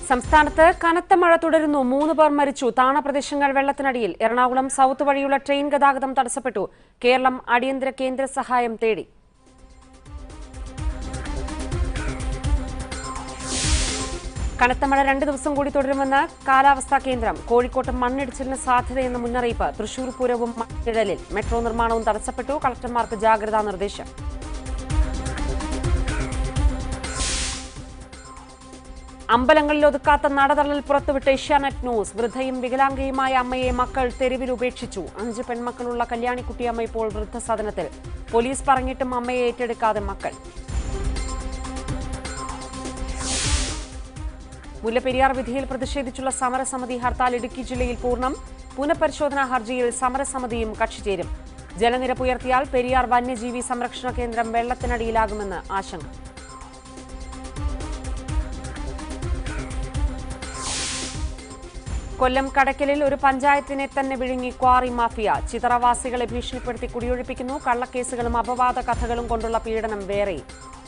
സംസ്ഥാനത്ത് കനത്ത മഴ തുടരുന്നു മൂന്ന് പേർ മരിച്ചു താണ പ്രദേശങ്ങൾ വെള്ളത്തിനടിയിൽ എറണാകുളം സൗത്ത് വഴിയുള്ള ട്രെയിൻ ഗതാഗതം തടസ്സപ്പെട്ടു കേരളം അടിയന്തര കേന്ദ്ര സഹായം തേടി കനത്ത മഴ രണ്ട് ദിവസം കൂടി തുടരുമെന്ന് കാലാവസ്ഥാ കേന്ദ്രം കോഴിക്കോട്ട് മണ്ണിടിച്ചിലിന് സാധ്യതയെന്ന മുന്നറിയിപ്പ് തൃശൂർ പൂരവും മണ്ണിഴലിൽ മെട്രോ നിർമ്മാണവും തടസ്സപ്പെട്ടു കളക്ടർമാർക്ക് ജാഗ്രതാ നിർദ്ദേശം അമ്പലങ്ങളിൽ ഒതുക്കാത്ത നടതള്ളൽ പുറത്തുവിട്ട ഏഷ്യാനെറ്റ് ന്യൂസ് വൃദ്ധയും വികലാംഗയുമായ അമ്മയെ മക്കൾ തെരുവിൽ ഉപേക്ഷിച്ചു അഞ്ച് പെൺമക്കളുള്ള കല്യാണിക്കുട്ടിയമ്മ ഇപ്പോൾ വൃദ്ധസദനത്തിൽ പോലീസ് പറഞ്ഞിട്ടും അമ്മയെ ഏറ്റെടുക്കാതെ മക്കൾ മുല്ലപ്പെരിയാർ വിധിയിൽ പ്രതിഷേധിച്ചുള്ള സമരസമിതി ഹർത്താൽ ഇടുക്കി ജില്ലയിൽ പൂർണ്ണം പുനഃപരിശോധനാ ഹർജിയിൽ സമരസമിതിയും കക്ഷി ചേരും ജലനിരപ്പ് ഉയർത്തിയാൽ പെരിയാർ വന്യജീവി സംരക്ഷണ കേന്ദ്രം വെള്ളത്തിനടിയിലാകുമെന്ന് ആശങ്ക കൊല്ലം കടക്കലിൽ ഒരു പഞ്ചായത്തിനെ തന്നെ വിഴുങ്ങി ക്വാറി മാഫിയ ചിതറവാസികളെ ഭീഷണിപ്പെടുത്തി കുടിയൊഴിപ്പിക്കുന്നു കള്ളക്കേസുകളും അപവാദ കഥകളും കൊണ്ടുള്ള പീഡനം വേറെയും